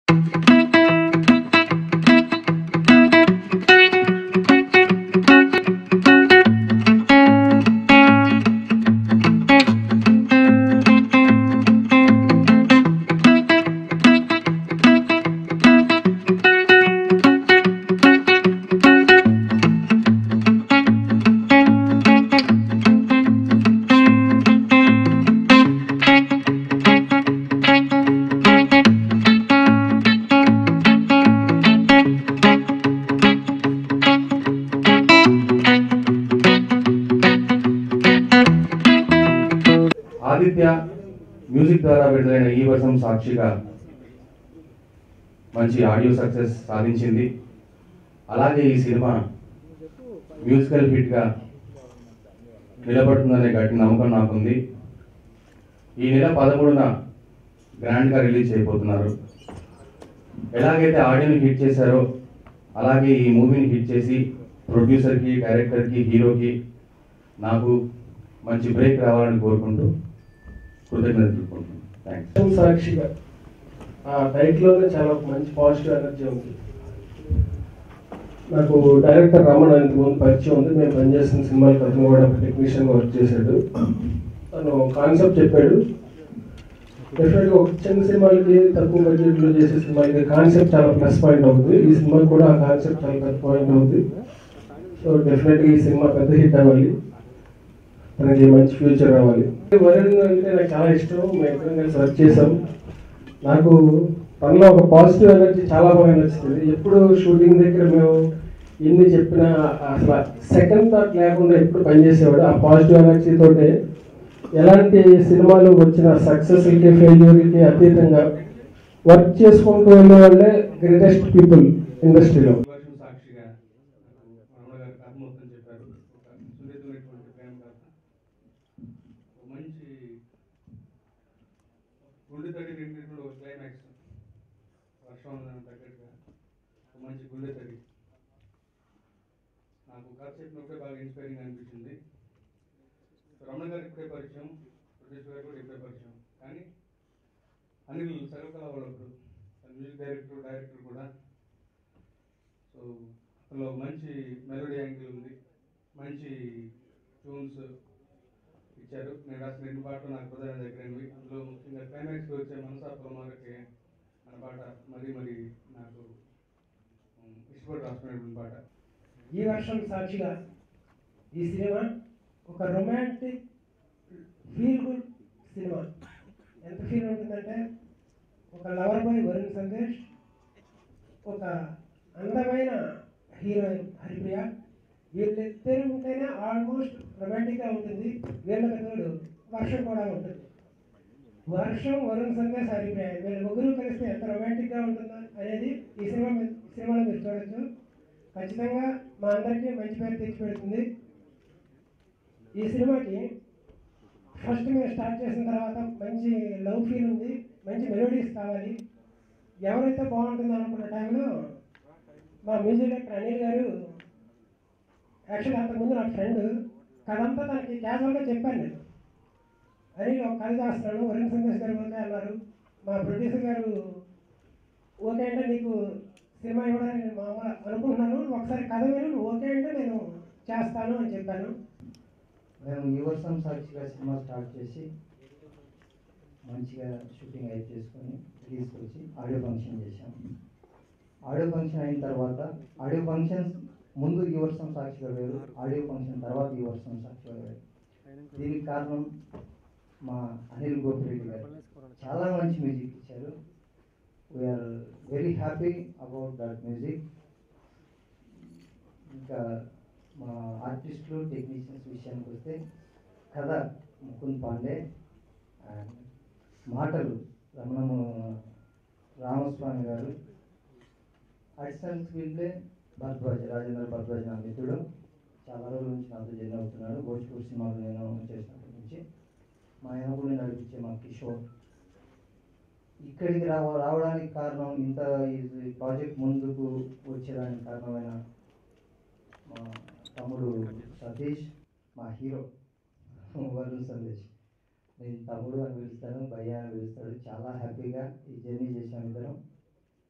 Aditya music ద్వారా విడుదలైన ఈ వర్షం సాక్షిగా మంచి ఆడియో సక్సెస్ సాధించింది అలాగే ఈ సినిమా మ్యూజికల్ హిట్గా నిలబడుతుందనే గట్టి నమ్మకం నాకుంది ఈ నెల పదమూడున గ్రాండ్గా రిలీజ్ చేయబోతున్నారు ఎలాగైతే ఆడియోని హిట్ చేశారో అలాగే ఈ మూవీని హిట్ చేసి ప్రొడ్యూసర్కి డైరెక్టర్కి హీరోకి నాకు మంచి బ్రేక్ రావాలని కోరుకుంటూ కృతజ్ఞతలు తెలుపుకుంటున్నాను థ్యాంక్స్ విషయం సాక్షిగా ఆ టైటిల్లోనే చాలా ఒక మంచి పాజిటివ్ ఎనర్జీ ఉంది నాకు డైరెక్టర్ రమణ ఇంతకుముందు పరిచయం ఉంది మేము పనిచేసిన సినిమాలకు అతను కూడా ఒక టెక్నీషియన్గా వర్క్ చేశాడు తను కాన్సెప్ట్ చెప్పాడు డెఫినెట్గా ఒక చిన్న సినిమాలకి తక్కువ బడ్జెట్లో చేసే సినిమాలకి కాన్సెప్ట్ చాలా ప్లస్ పాయింట్ అవుతుంది ఈ సినిమాకి కూడా ఆ కాన్సెప్ట్ చాలా ప్లస్ పాయింట్ అవుతుంది సో డెఫినెట్గా ఈ సినిమా పెద్ద హిట్ అవ్వాలి తనకి మంచి ఫ్యూచర్ రావాలి వరుణ్ అంటే నాకు చాలా ఇష్టం మేము ఇద్దరం కలిసి వర్క్ చేసాం నాకు తనలో ఒక పాజిటివ్ ఎనర్జీ చాలా బాగా నచ్చుతుంది ఎప్పుడు షూటింగ్ దగ్గర మేము ఎన్ని చెప్పినా అసలు సెకండ్ థాట్ లేకుండా ఎప్పుడు పనిచేసేవాడు ఆ పాజిటివ్ ఎనర్జీ తోటే ఎలాంటి సినిమాలు వచ్చిన సక్సెస్కి ఫెయిల్యూర్కి అతీతంగా వర్క్ చేసుకుంటూ వెళ్ళే వాళ్ళే గ్రేటెస్ట్ పీపుల్ ఇండస్ట్రీలో వర్షం సాక్షిగా రమణ గారు కథ మొత్తం చెప్పారు ఒక సున్నితమైనటువంటి ప్రేమ కథ ఒక మంచి గుండె తడి నిండినటువంటి ఒక క్లైమాక్స్ వర్షం తగ్గట్టుగా ఒక మంచి గుండె తడి నాకు కథ చెప్పినప్పుడే బాగా ఇన్స్పైరింగ్ అనిపించింది రమణ గారు ఇప్పుడే పరిచయం ప్రొడ్యూసర్ గారు కూడా ఇప్పుడే పరిచయం కానీ అనిల్ సర్వకళ వాళ్ళప్పుడు మ్యూజిక్ డైరెక్టర్ డైరెక్టర్ కూడా సో అందులో మంచి మెలోడీ యాంగిల్ ఉంది మంచి ట్యూన్స్ ఇచ్చారు నేను రాసిన రెండు పాటలు నాకు ప్రధాన దగ్గరైనవి అందులో ముఖ్యంగా క్లైమాక్స్లో వచ్చే మనసా పొలమారకే అన్న పాట మరీ మరి నాకు ఉమ్, ఇష్టపడి రాసుకునేటువంటి పాట ఈ వర్షం సాక్షిగా ఈ సినిమా ఒక రొమాంటిక్ ఫీల్ గుడ్ సినిమా ఎంత ఫీల్ ఉంటుందంటే ఒక లవర్ బాయ్ వరుణ్ సందేశ్ ఒక అందమైన హీరోయిన్ హరిప్రియ వీళ్ళిద్దరు ఉంటేనే ఆల్మోస్ట్ రొమాంటిక్గా ఉంటుంది వీళ్ళకి తోడు వర్షం కూడా ఉంటుంది వర్షం వరుణ్ సందేశ్ హరిప్రియ వీళ్ళ ముగ్గురు కలిస్తే ఎంత రొమాంటిక్గా ఉంటుందో అనేది ఈ సినిమా మీ- సినిమాలో మీరు చూడొచ్చు ఖచ్చితంగా మా అందరికీ మంచి పేరు తెచ్చిపెడుతుంది ఈ సినిమాకి ఫస్ట్ మేము స్టార్ట్ చేసిన తర్వాత మంచి లవ్ ఫీల్ ఉంది మంచి మెలోడీస్ కావాలి ఎవరైతే బాగుంటుంది అనుకున్న టైంలో మా మ్యూజిక్ డైరెక్టర్ అనిల్ గారు యాక్చువల్లీ అంతకుముందు నా ఫ్రెండ్ కథంతా తనకి క్యాజువల్గా చెప్పాను నేను అనిల్ ఒక కథ చేస్తున్నాను వరుణ్ సందేశ్ గారు ఓకే అన్నారు మా ప్రొడ్యూసర్ గారు ఓకే అంటే నీకు సినిమా ఇవ్వడానికి నేను మామూలు అనుకుంటున్నాను ఒకసారి కథ విను నువ్వు ఓకే అంటే నేను చేస్తాను అని చెప్పాను మేము ఈ వర్షం సాక్షిగా సినిమా స్టార్ట్ చేసి మంచిగా షూటింగ్ అయి చేసుకొని తీసుకొచ్చి ఆడియో ఫంక్షన్ చేశాం ఆడియో ఫంక్షన్ అయిన తర్వాత ఆడియో ఫంక్షన్ ముందు ఈ వర్షం సాక్షిగా వేరు ఆడియో ఫంక్షన్ తర్వాత ఈ వర్షం సాక్షిగా వేరు దీనికి కారణం మా అనిల్ గోపిరెడ్డి గారు చాలా మంచి మ్యూజిక్ ఇచ్చారు we're very happy about that music ఇంకా మా ఆర్టిస్టులు టెక్నీషియన్స్ విషయానికి వస్తే కథ ముకుంద్ పాండే అండ్ మాటలు రమణము Ramaswamy garu additional screenplay Bharadwaj Rajendra Bharadwaj నా మిత్రుడు చాలా రోజుల నుంచి నాతో జర్నీ అవుతున్నాడు భోజ్పూర్ సినిమాలు నేను చేసినప్పటి నుంచి మా కూడా నడిపించే మా కిషోర్ ఇక్కడికి రావ రావడానికి కారణం ఇంత ఈ ప్రాజెక్ట్ ముందుకు వచ్చేదానికి కారణమైన మా తమ్ముడు సతీష్ మా హీరో వరుణ్ సందేశ్ నేను తమ్ముడు అని పిలుస్తాను భయ్య అని పిలుస్తాడు చాలా హ్యాపీగా ఈ జర్నీ చేసాం ఇద్దరం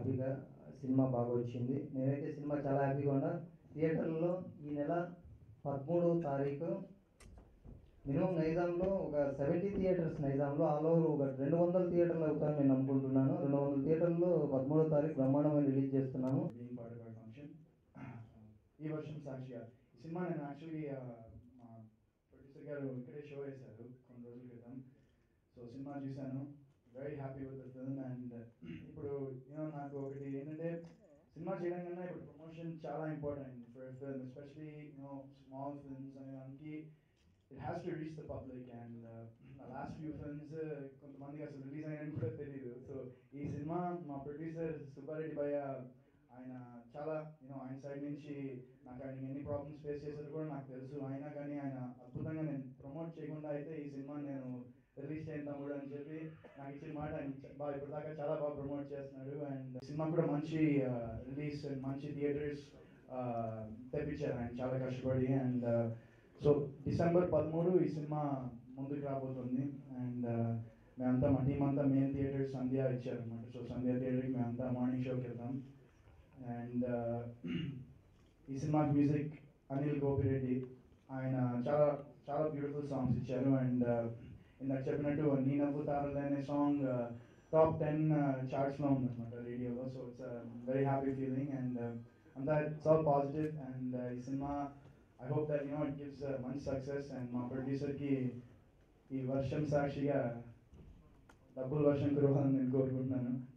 హ్యాపీగా సినిమా బాగా వచ్చింది నేనైతే సినిమా చాలా హ్యాపీగా ఉన్నా థియేటర్లో ఈ నెల పదమూడవ తారీఖు మినిమం నైజాంలో ఒక సెవెంటీ థియేటర్స్ నైజాంలో ఆల్ ఓవర్ ఒక రెండు వందల థియేటర్లు అవుతాయని నేను అనుకుంటున్నాను రెండు వందల థియేటర్లో పదమూడో తారీఖు బ్రహ్మాండమైన రిలీజ్ చేస్తున్నాము being part of our function ఈ వర్షం సాక్షిగా ఈ సినిమా నేను యాక్చువల్లీ మా ప్రొడ్యూసర్ గారు ఇక్కడే షో వేశారు కొన్ని రోజుల క్రితం సో సినిమా చూశాను very happy with the film and ఇప్పుడు యూనో నాకు ఒకటి ఏంటంటే సినిమా చేయడం కన్నా ఇప్పుడు ప్రమోషన్ చాలా important for film especially you know small films అనే దానికి it has to reach the public and last few films కొంతమందికి అసలు రిలీజ్ అయినని కూడా తెలియదు సో ఈ సినిమా మా ప్రొడ్యూసర్ సుబ్బారెడ్డి భయ్య ఆయన చాలా యూనో ఆయన సైడ్ నుంచి నాకు ఆయన ఎన్ని ప్రాబ్లమ్స్ ఫేస్ చేశారు కూడా నాకు తెలుసు అయినా కానీ ఆయన అద్భుతంగా నేను ప్రమోట్ చేయకుండా అయితే ఈ సినిమా నేను రిలీజ్ చేయను తమ్ముడు అని చెప్పి నాకు ఇచ్చిన మాట ఆయన చ- బాగా ఇప్పటిదాకా చాలా బాగా ప్రమోట్ చేస్తున్నాడు అండ్ సినిమా కూడా మంచి రిలీజ్ మంచి థియేటర్స్ తెప్పించారు ఆయన చాలా కష్టపడి అండ్ సో డిసెంబర్ పదమూడు ఈ సినిమా ముందుకు రాబోతుంది అండ్ మేమంతా మా టీం అంతా మెయిన్ థియేటర్ సంధ్య ఇచ్చారనమాట సో సంధ్య థియేటర్కి మేమంతా మార్నింగ్ షోకి వెళ్తాం అండ్ ఈ సినిమాకి మ్యూజిక్ అనిల్ గోపిరెడ్డి ఆయన చాలా చాలా బ్యూటిఫుల్ సాంగ్స్ ఇచ్చారు అండ్ ఇందాక చెప్పినట్టు నీ నవ్వు తారలు అనే సాంగ్ టాప్ టెన్ చార్ట్స్లో ఉందన్నమాట రేడియోలో so it's very happy feeling and అంతా ఇట్స్ ఆల్ పాజిటివ్ అండ్ ఈ సినిమా I hope that you know it gives మంచి సక్సెస్ అండ్ మా ప్రొడ్యూసర్కి ఈ వర్షం సాక్షిగా డబ్బులు వర్షం కురవాలని నేను కోరుకుంటున్నాను